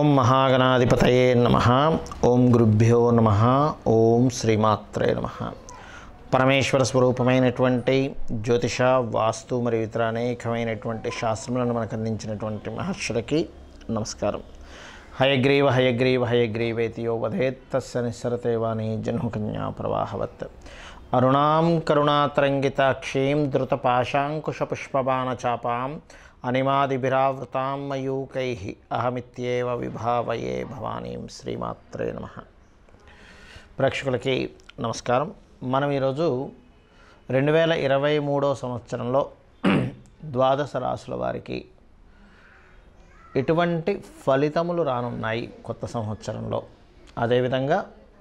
ఓం మహాగణాధిపతయే నమ ఓం గురుభ్యో నమ ఓం శ్రీమాత్రే నమ పరమేశ్వర స్వరూపమైనటువంటి జ్యోతిష వాస్తు మరియు ఇతర అనేకమైనటువంటి శాస్త్రములను మనకు అందించినటువంటి మహర్షులకి నమస్కారం హయగ్రీవ హయగ్రీవ హయగ్రీవేతియో వధేత్ తస్య నిస్సరతే వాణి జన్మకన్యా ప్రవాహవత్ అరుణాం కరుణాతరంగితాక్షీం ధృతపాశాంకుశపుష్పబాణచాపాం అనిమాదిభిరావృతాం మయూకై అహమిత్యేవ విభావయే భవానీం శ్రీమాత్రే నమ ప్రేక్షకులకి నమస్కారం మనం ఈరోజు రెండు వేల ఇరవై మూడో సంవత్సరంలో ద్వాదశ రాసుల వారికి ఎటువంటి ఫలితములు రానున్నాయి కొత్త సంవత్సరంలో అదేవిధంగా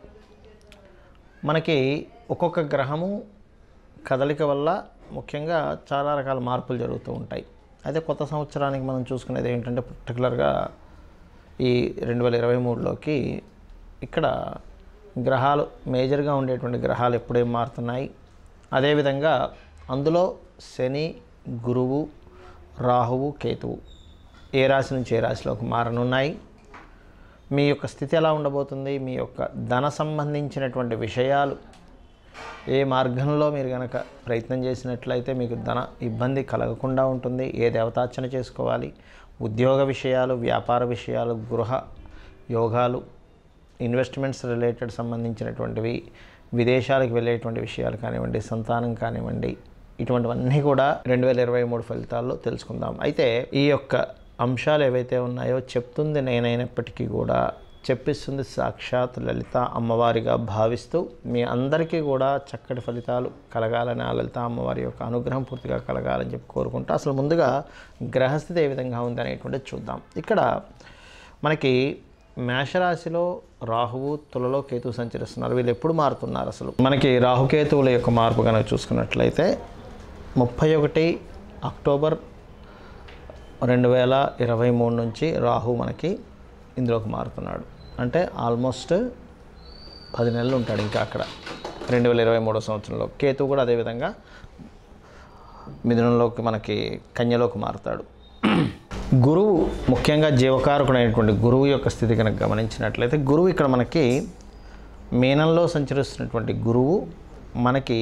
మనకి ఒక్కొక్క గ్రహము కదలిక వల్ల ముఖ్యంగా చాలా రకాల మార్పులు జరుగుతూ ఉంటాయి అయితే కొత్త సంవత్సరానికి మనం చూసుకునేది ఏంటంటే పర్టికులర్గా ఈ రెండు వేల ఇరవై మూడులోకి ఇక్కడ గ్రహాలు మేజర్గా ఉండేటువంటి గ్రహాలు ఎప్పుడేం మారుతున్నాయి అదేవిధంగా అందులో శని గురువు రాహువు కేతువు ఏ రాశి నుంచి ఏ రాశిలోకి మారనున్నాయి మీ యొక్క స్థితి ఎలా ఉండబోతుంది మీ యొక్క ధన సంబంధించినటువంటి విషయాలు ఏ మార్గంలో మీరు కనుక ప్రయత్నం చేసినట్లయితే మీకు ధన ఇబ్బంది కలగకుండా ఉంటుంది ఏ దేవతార్చన చేసుకోవాలి ఉద్యోగ విషయాలు వ్యాపార విషయాలు గృహ యోగాలు ఇన్వెస్ట్మెంట్స్ రిలేటెడ్ సంబంధించినటువంటివి విదేశాలకు వెళ్ళేటువంటి విషయాలు కానివ్వండి సంతానం కానివ్వండి ఇటువంటివన్నీ కూడా రెండు వేల ఇరవై మూడు ఫలితాల్లో తెలుసుకుందాం అయితే ఈ యొక్క అంశాలు ఏవైతే ఉన్నాయో చెప్తుంది నేనైనప్పటికీ కూడా చెప్పిస్తుంది సాక్షాత్ లలిత అమ్మవారిగా భావిస్తూ మీ అందరికీ కూడా చక్కటి ఫలితాలు కలగాలని ఆ లలిత అమ్మవారి యొక్క అనుగ్రహం పూర్తిగా కలగాలని చెప్పి కోరుకుంటూ అసలు ముందుగా గ్రహస్థితి ఏ విధంగా ఉంది అనేటువంటిది చూద్దాం ఇక్కడ మనకి మేషరాశిలో రాహువు తులలో కేతువు సంచరిస్తున్నారు వీళ్ళు ఎప్పుడు మారుతున్నారు అసలు మనకి రాహుకేతువుల యొక్క మార్పు కనుక చూసుకున్నట్లయితే ముప్పై ఒకటి అక్టోబర్ రెండు వేల ఇరవై మూడు నుంచి రాహు మనకి ఇందులోకి మారుతున్నాడు అంటే ఆల్మోస్ట్ పది నెలలు ఉంటాడు ఇంకా అక్కడ రెండు వేల ఇరవై మూడో సంవత్సరంలో కేతు కూడా అదేవిధంగా మిథునంలోకి మనకి కన్యలోకి మారుతాడు గురువు ముఖ్యంగా జీవకారకుడైనటువంటి గురువు యొక్క స్థితి కనుక గమనించినట్లయితే గురువు ఇక్కడ మనకి మీనంలో సంచరిస్తున్నటువంటి గురువు మనకి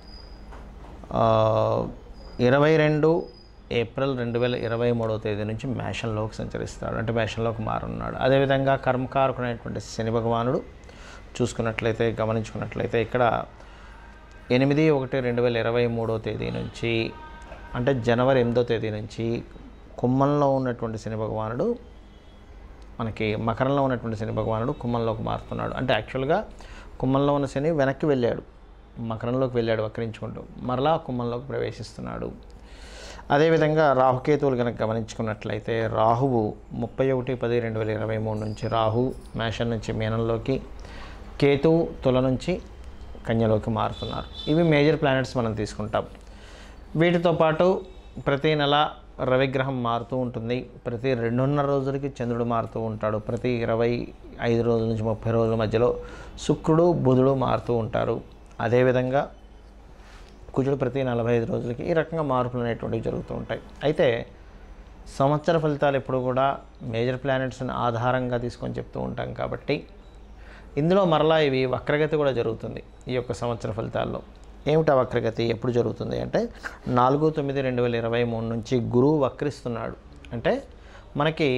ఇరవై రెండు ఏప్రిల్ రెండు వేల ఇరవై మూడవ తేదీ నుంచి మేషంలోకి సంచరిస్తాడు అంటే మేషంలోకి మారున్నాడు అదేవిధంగా కర్మకారకుడైనటువంటి శని భగవానుడు చూసుకున్నట్లయితే గమనించుకున్నట్లయితే ఇక్కడ ఎనిమిది ఒకటి రెండు వేల ఇరవై మూడో తేదీ నుంచి అంటే జనవరి ఎనిమిదో తేదీ నుంచి కుమ్మంలో ఉన్నటువంటి శని భగవానుడు మనకి మకరంలో ఉన్నటువంటి శని భగవానుడు కుమ్మంలోకి మారుతున్నాడు అంటే యాక్చువల్గా కుమ్మంలో ఉన్న శని వెనక్కి వెళ్ళాడు మకరంలోకి వెళ్ళాడు వక్రించుకుంటూ మరలా కుమ్మంలోకి ప్రవేశిస్తున్నాడు అదేవిధంగా రాహుకేతువులు కనుక గమనించుకున్నట్లయితే రాహువు ముప్పై ఒకటి పది రెండు వేల ఇరవై మూడు నుంచి రాహు మేషం నుంచి మీనంలోకి కేతువు తుల నుంచి కన్యలోకి మారుతున్నారు ఇవి మేజర్ ప్లానెట్స్ మనం తీసుకుంటాం వీటితో పాటు ప్రతి నెల రవిగ్రహం మారుతూ ఉంటుంది ప్రతి రెండున్నర రోజులకి చంద్రుడు మారుతూ ఉంటాడు ప్రతి ఇరవై ఐదు రోజుల నుంచి ముప్పై రోజుల మధ్యలో శుక్రుడు బుధుడు మారుతూ ఉంటారు అదేవిధంగా కుజుడు ప్రతి నలభై ఐదు రోజులకి ఈ రకంగా మార్పులు అనేటువంటివి జరుగుతూ ఉంటాయి అయితే సంవత్సర ఫలితాలు ఎప్పుడు కూడా మేజర్ ప్లానెట్స్ని ఆధారంగా తీసుకొని చెప్తూ ఉంటాం కాబట్టి ఇందులో మరలా ఇవి వక్రగతి కూడా జరుగుతుంది ఈ యొక్క సంవత్సర ఫలితాల్లో ఏమిటా వక్రగతి ఎప్పుడు జరుగుతుంది అంటే నాలుగు తొమ్మిది రెండు వేల ఇరవై మూడు నుంచి గురువు వక్రిస్తున్నాడు అంటే మనకి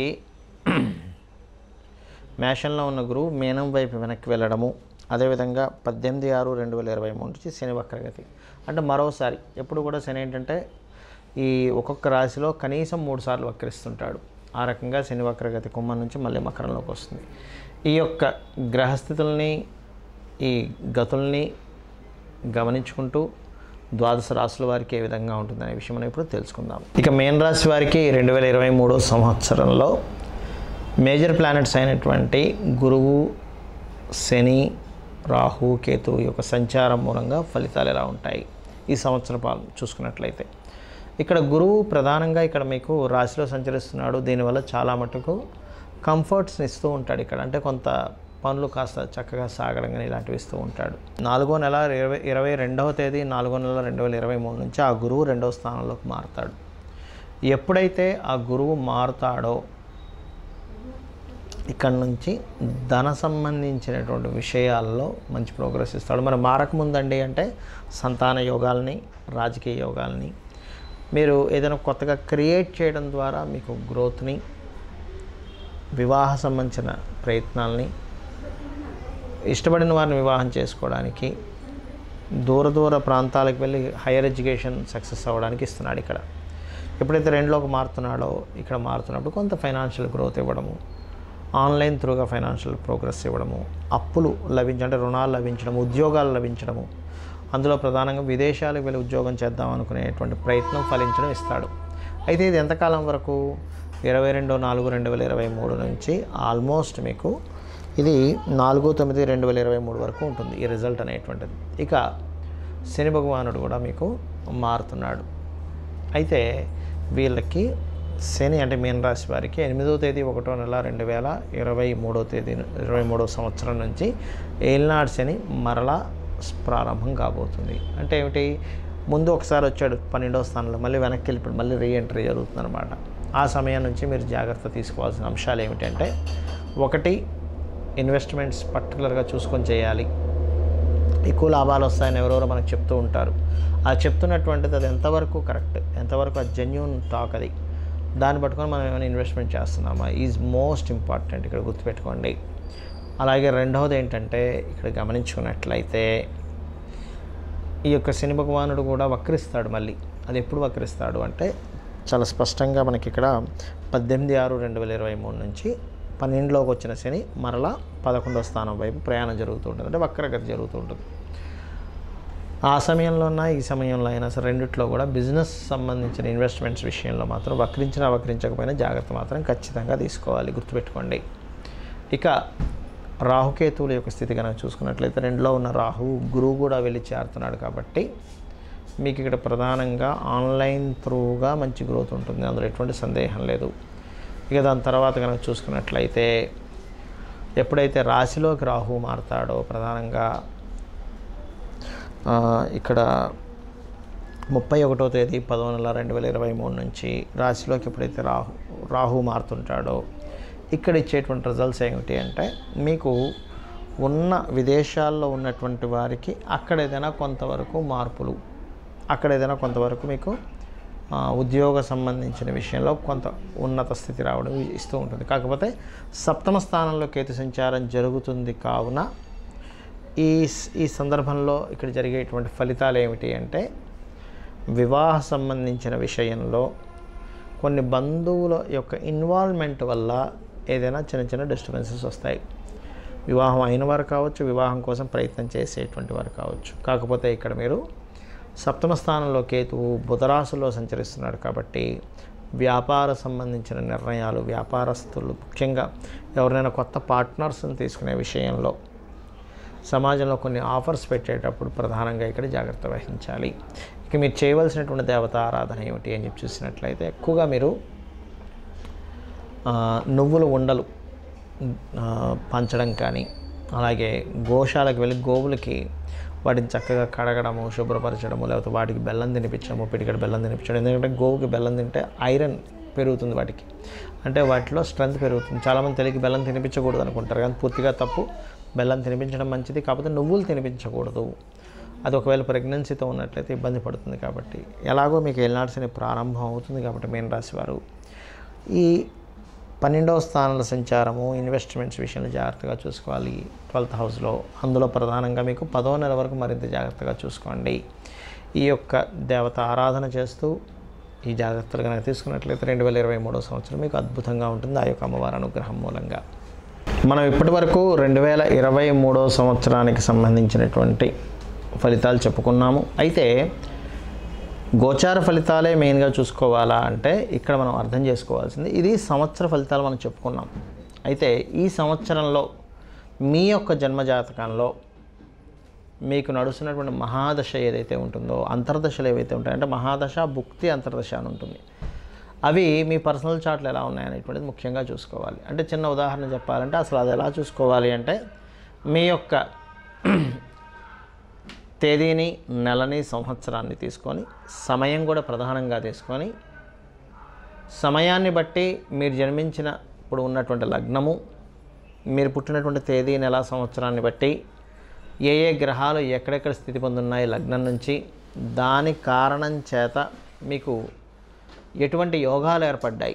మేషంలో ఉన్న గురువు మీనం వైపు వెనక్కి వెళ్ళడము అదేవిధంగా పద్దెనిమిది ఆరు రెండు వేల ఇరవై మూడు నుంచి శని వక్రగతి అంటే మరోసారి ఎప్పుడు కూడా శని ఏంటంటే ఈ ఒక్కొక్క రాశిలో కనీసం మూడు సార్లు వక్రిస్తుంటాడు ఆ రకంగా శని వక్రగతి కుమ్మం నుంచి మళ్ళీ మకరంలోకి వస్తుంది ఈ యొక్క గ్రహస్థితుల్ని ఈ గతుల్ని గమనించుకుంటూ ద్వాదశ రాశుల వారికి ఏ విధంగా ఉంటుందనే విషయం మనం ఇప్పుడు తెలుసుకుందాం ఇక మేన్ రాశి వారికి రెండు వేల ఇరవై మూడో సంవత్సరంలో మేజర్ ప్లానెట్స్ అయినటువంటి గురువు శని రాహు కేతు యొక్క సంచారం మూలంగా ఫలితాలు ఎలా ఉంటాయి ఈ సంవత్సర పాలన చూసుకున్నట్లయితే ఇక్కడ గురువు ప్రధానంగా ఇక్కడ మీకు రాశిలో సంచరిస్తున్నాడు దీనివల్ల చాలా మటుకు కంఫర్ట్స్ని ఇస్తూ ఉంటాడు ఇక్కడ అంటే కొంత పనులు కాస్త చక్కగా సాగడం కానీ ఇలాంటివి ఇస్తూ ఉంటాడు నాలుగో నెల ఇరవై ఇరవై రెండవ తేదీ నాలుగో నెల రెండు వేల ఇరవై మూడు నుంచి ఆ గురువు రెండవ స్థానంలోకి మారుతాడు ఎప్పుడైతే ఆ గురువు మారుతాడో ఇక్కడ నుంచి ధన సంబంధించినటువంటి విషయాల్లో మంచి ప్రోగ్రెస్ ఇస్తాడు మరి మారకముందండి అంటే సంతాన యోగాల్ని రాజకీయ యోగాల్ని మీరు ఏదైనా కొత్తగా క్రియేట్ చేయడం ద్వారా మీకు గ్రోత్ని వివాహ సంబంధించిన ప్రయత్నాల్ని ఇష్టపడిన వారిని వివాహం చేసుకోవడానికి దూర దూర ప్రాంతాలకు వెళ్ళి హైయర్ ఎడ్యుకేషన్ సక్సెస్ అవ్వడానికి ఇస్తున్నాడు ఇక్కడ ఎప్పుడైతే రెండులోకి మారుతున్నాడో ఇక్కడ మారుతున్నప్పుడు కొంత ఫైనాన్షియల్ గ్రోత్ ఇవ్వడము ఆన్లైన్ త్రూగా ఫైనాన్షియల్ ప్రోగ్రెస్ ఇవ్వడము అప్పులు లభించడం అంటే రుణాలు లభించడం ఉద్యోగాలు లభించడము అందులో ప్రధానంగా విదేశాలకు వెళ్ళి ఉద్యోగం చేద్దాం అనుకునేటువంటి ప్రయత్నం ఫలించడం ఇస్తాడు అయితే ఇది ఎంతకాలం వరకు ఇరవై రెండు నాలుగు రెండు వేల ఇరవై మూడు నుంచి ఆల్మోస్ట్ మీకు ఇది నాలుగు తొమ్మిది రెండు వేల ఇరవై మూడు వరకు ఉంటుంది ఈ రిజల్ట్ అనేటువంటిది ఇక శని భగవానుడు కూడా మీకు మారుతున్నాడు అయితే వీళ్ళకి శని అంటే మీన రాశి వారికి ఎనిమిదో తేదీ ఒకటో నెల రెండు వేల ఇరవై మూడో తేదీ ఇరవై మూడో సంవత్సరం నుంచి ఏలినాడు శని మరలా ప్రారంభం కాబోతుంది అంటే ఏమిటి ముందు ఒకసారి వచ్చాడు పన్నెండవ స్థానంలో మళ్ళీ వెనక్కి వెళ్ళిపోయి మళ్ళీ రీఎంట్రీ జరుగుతుంది అనమాట ఆ సమయం నుంచి మీరు జాగ్రత్త తీసుకోవాల్సిన అంశాలు ఏమిటంటే ఒకటి ఇన్వెస్ట్మెంట్స్ పర్టికులర్గా చూసుకొని చేయాలి ఎక్కువ లాభాలు వస్తాయని ఎవరెవరో మనకు చెప్తూ ఉంటారు ఆ చెప్తున్నటువంటిది అది ఎంతవరకు కరెక్ట్ ఎంతవరకు అది జెన్యున్ టాక్ అది దాన్ని పట్టుకొని మనం ఏమైనా ఇన్వెస్ట్మెంట్ చేస్తున్నామా ఈజ్ మోస్ట్ ఇంపార్టెంట్ ఇక్కడ గుర్తుపెట్టుకోండి అలాగే రెండవది ఏంటంటే ఇక్కడ గమనించుకున్నట్లయితే ఈ యొక్క శని భగవానుడు కూడా వక్రిస్తాడు మళ్ళీ అది ఎప్పుడు వక్రిస్తాడు అంటే చాలా స్పష్టంగా మనకి ఇక్కడ పద్దెనిమిది ఆరు రెండు వేల ఇరవై మూడు నుంచి పన్నెండులోకి వచ్చిన శని మరలా పదకొండవ స్థానం వైపు ప్రయాణం జరుగుతూ ఉంటుంది అంటే వక్రగతి జరుగుతూ ఉంటుంది ఆ సమయంలో ఉన్న ఈ సమయంలో అయినా సరే రెండిట్లో కూడా బిజినెస్ సంబంధించిన ఇన్వెస్ట్మెంట్స్ విషయంలో మాత్రం వక్రించినా వక్రించకపోయినా జాగ్రత్త మాత్రం ఖచ్చితంగా తీసుకోవాలి గుర్తుపెట్టుకోండి ఇక రాహుకేతువుల యొక్క స్థితి కనుక చూసుకున్నట్లయితే రెండులో ఉన్న రాహువు గురువు కూడా వెళ్ళి చేరుతున్నాడు కాబట్టి మీకు ఇక్కడ ప్రధానంగా ఆన్లైన్ త్రూగా మంచి గ్రోత్ ఉంటుంది అందులో ఎటువంటి సందేహం లేదు ఇక దాని తర్వాత కనుక చూసుకున్నట్లయితే ఎప్పుడైతే రాశిలోకి రాహువు మారతాడో ప్రధానంగా ఆ, ఇక్కడ ముప్పై ఒకటో తేదీ పదో నెల రెండు వేల ఇరవై మూడు నుంచి రాశిలోకి ఎప్పుడైతే రాహు రాహు మారుతుంటాడో ఇక్కడ ఇచ్చేటువంటి రిజల్ట్స్ ఏమిటి అంటే మీకు ఉన్న విదేశాల్లో ఉన్నటువంటి వారికి అక్కడ ఏదైనా కొంతవరకు మార్పులు అక్కడ ఏదైనా కొంతవరకు మీకు ఆ, ఉద్యోగ సంబంధించిన విషయంలో కొంత ఉన్నత స్థితి రావడం ఇస్తూ ఉంటుంది కాకపోతే సప్తమ స్థానంలో కేతు సంచారం జరుగుతుంది కావున ఈ స్- ఈ సందర్భంలో ఇక్కడ జరిగేటువంటి ఫలితాలు ఏమిటి అంటే వివాహ సంబంధించిన విషయంలో కొన్ని బంధువుల యొక్క ఇన్వాల్వ్మెంట్ వల్ల ఏదైనా చిన్న చిన్న డిస్టర్బెన్సెస్ వస్తాయి వివాహం అయిన వారు కావచ్చు వివాహం కోసం ప్రయత్నం చేసేటువంటి వారు కావచ్చు కాకపోతే ఇక్కడ మీరు సప్తమ స్థానంలో కేతువు బుధరాశిలో సంచరిస్తున్నాడు కాబట్టి వ్యాపార సంబంధించిన నిర్ణయాలు వ్యాపారస్తులు ముఖ్యంగా ఎవరైనా కొత్త పార్ట్నర్స్ని తీసుకునే విషయంలో సమాజంలో కొన్ని ఆఫర్స్ పెట్టేటప్పుడు ప్రధానంగా ఇక్కడ జాగ్రత్త వహించాలి ఇక మీరు చేయవలసినటువంటి దేవత ఆరాధన ఏమిటి అని చెప్పి చూసినట్లయితే ఎక్కువగా మీరు ఆ, నువ్వుల ఉండలు ఆ, పంచడం కానీ అలాగే గోశాలకు వెళ్ళి గోవులకి వాటిని చక్కగా కడగడము శుభ్రపరచడము లేకపోతే వాటికి బెల్లం తినిపించడము పిడికడ బెల్లం తినిపించడం ఎందుకంటే గోవుకి బెల్లం తింటే ఐరన్ పెరుగుతుంది వాటికి అంటే వాటిలో స్ట్రెంత్ పెరుగుతుంది చాలామంది తెలియక బెల్లం తినిపించకూడదు అనుకుంటారు కానీ పూర్తిగా తప్పు బెల్లం తినిపించడం మంచిది కాకపోతే నువ్వులు తినిపించకూడదు అది ఒకవేళ ప్రెగ్నెన్సీతో ఉన్నట్లయితే ఇబ్బంది పడుతుంది కాబట్టి ఎలాగో మీకు ఏలినాడ్స్ ప్రారంభం అవుతుంది కాబట్టి మీన రాశి వారు ఈ పన్నెండవ స్థానాల సంచారము ఇన్వెస్ట్మెంట్స్ విషయంలో జాగ్రత్తగా చూసుకోవాలి ట్వెల్త్ హౌస్లో అందులో ప్రధానంగా మీకు పదో నెల వరకు మరింత జాగ్రత్తగా చూసుకోండి ఈ యొక్క దేవత ఆరాధన చేస్తూ ఈ జాగ్రత్తలు కనుక తీసుకున్నట్లయితే రెండు వేల ఇరవై మూడో సంవత్సరం మీకు అద్భుతంగా ఉంటుంది ఆ యొక్క అమ్మవారి అనుగ్రహం మూలంగా మనం ఇప్పటి వరకు రెండు వేల ఇరవై మూడో సంవత్సరానికి సంబంధించినటువంటి ఫలితాలు చెప్పుకున్నాము అయితే గోచార ఫలితాలే మెయిన్గా చూసుకోవాలా అంటే ఇక్కడ మనం అర్థం చేసుకోవాల్సింది ఇది సంవత్సర ఫలితాలు మనం చెప్పుకున్నాం అయితే ఈ సంవత్సరంలో మీ యొక్క జన్మజాతకంలో మీకు నడుస్తున్నటువంటి మహాదశ ఏదైతే ఉంటుందో అంతర్దశలు ఏవైతే ఉంటాయో అంటే మహాదశ భుక్తి అంతర్దశ అని ఉంటుంది అవి మీ పర్సనల్ చార్ట్లు ఎలా ఉన్నాయనేటువంటిది ముఖ్యంగా చూసుకోవాలి అంటే చిన్న ఉదాహరణ చెప్పాలంటే అసలు అది ఎలా చూసుకోవాలి అంటే మీ యొక్క తేదీని నెలని సంవత్సరాన్ని తీసుకొని సమయం కూడా ప్రధానంగా తీసుకొని సమయాన్ని బట్టి మీరు జన్మించిన ఇప్పుడు ఉన్నటువంటి లగ్నము మీరు పుట్టినటువంటి తేదీ నెల సంవత్సరాన్ని బట్టి ఏ ఏ గ్రహాలు ఎక్కడెక్కడ స్థితి పొందున్నాయి లగ్నం నుంచి దాని కారణం చేత మీకు ఎటువంటి యోగాలు ఏర్పడ్డాయి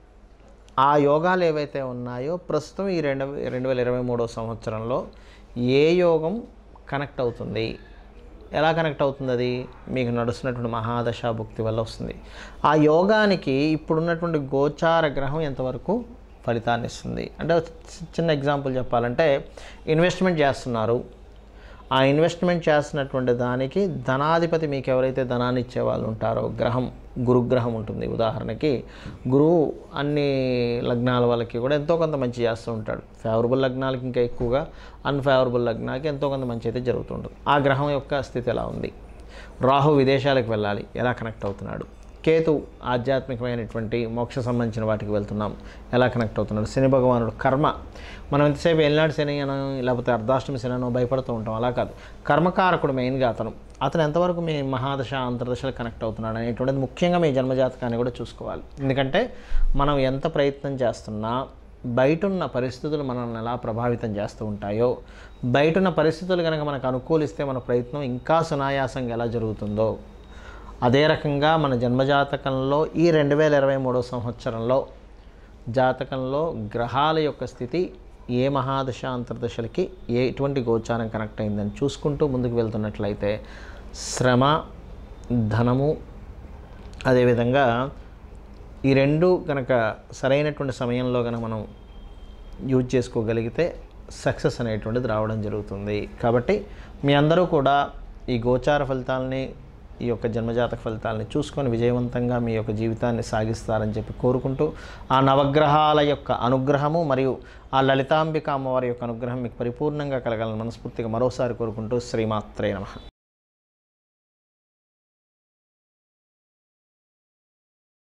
ఆ యోగాలు ఏవైతే ఉన్నాయో ప్రస్తుతం ఈ రెండు రెండు వేల ఇరవై మూడో సంవత్సరంలో ఏ యోగం కనెక్ట్ అవుతుంది ఎలా కనెక్ట్ అవుతుంది అది మీకు నడుస్తున్నటువంటి మహాదశ భుక్తి వల్ల వస్తుంది ఆ యోగానికి ఇప్పుడున్నటువంటి గోచార గ్రహం ఎంతవరకు ఫలితాన్ని ఇస్తుంది అంటే ఒక చి- చిన్న ఎగ్జాంపుల్ చెప్పాలంటే ఇన్వెస్ట్మెంట్ చేస్తున్నారు ఆ ఇన్వెస్ట్మెంట్ చేస్తున్నటువంటి దానికి ధనాధిపతి మీకు ఎవరైతే ధనాన్ని ఇచ్చే వాళ్ళు ఉంటారో గ్రహం గురుగ్రహం ఉంటుంది ఉదాహరణకి గురువు అన్ని లగ్నాల వాళ్ళకి కూడా ఎంతో కొంత మంచి చేస్తూ ఉంటాడు ఫేవరబుల్ లగ్నాలకి ఇంకా ఎక్కువగా అన్ఫేవరబుల్ లగ్నాలకి ఎంతో కొంత మంచి అయితే జరుగుతుంటుంది ఆ గ్రహం యొక్క స్థితి ఎలా ఉంది రాహు విదేశాలకు వెళ్ళాలి ఎలా కనెక్ట్ అవుతున్నాడు కేతు ఆధ్యాత్మికమైనటువంటి మోక్ష సంబంధించిన వాటికి వెళ్తున్నాం ఎలా కనెక్ట్ అవుతున్నాడు శని భగవానుడు కర్మ మనం ఎంతసేపు ఎల్నాడు శని అనో లేకపోతే అర్ధాష్టమి శని అనో భయపడుతూ ఉంటాం అలా కాదు కర్మకారకుడు మెయిన్గా అతను అతను ఎంతవరకు మీ మహాదశ అంతర్దశలు కనెక్ట్ అవుతున్నాడు అనేటువంటిది ముఖ్యంగా మీ జన్మజాతకాన్ని కూడా చూసుకోవాలి ఎందుకంటే మనం ఎంత ప్రయత్నం చేస్తున్నా బయట ఉన్న పరిస్థితులు మనల్ని ఎలా ప్రభావితం చేస్తూ ఉంటాయో బయట ఉన్న పరిస్థితులు కనుక మనకు అనుకూలిస్తే మన ప్రయత్నం ఇంకా సునాయాసంగా ఎలా జరుగుతుందో అదే రకంగా మన జన్మజాతకంలో ఈ రెండు వేల ఇరవై మూడో సంవత్సరంలో జాతకంలో గ్రహాల యొక్క స్థితి ఏ మహాదశ అంతర్దశలకి ఏ ఎటువంటి గోచారం కనెక్ట్ అయిందని చూసుకుంటూ ముందుకు వెళ్తున్నట్లయితే శ్రమ ధనము అదేవిధంగా ఈ రెండు కనుక సరైనటువంటి సమయంలో కనుక మనం యూజ్ చేసుకోగలిగితే సక్సెస్ అనేటువంటిది రావడం జరుగుతుంది కాబట్టి మీ అందరూ కూడా ఈ గోచార ఫలితాలని ఈ యొక్క జన్మజాతక ఫలితాలని చూసుకొని విజయవంతంగా మీ యొక్క జీవితాన్ని సాగిస్తారని చెప్పి కోరుకుంటూ ఆ నవగ్రహాల యొక్క అనుగ్రహము మరియు ఆ లలితాంబిక అమ్మవారి యొక్క అనుగ్రహం మీకు పరిపూర్ణంగా కలగాలని మనస్ఫూర్తిగా మరోసారి కోరుకుంటూ శ్రీమాత్రే నమః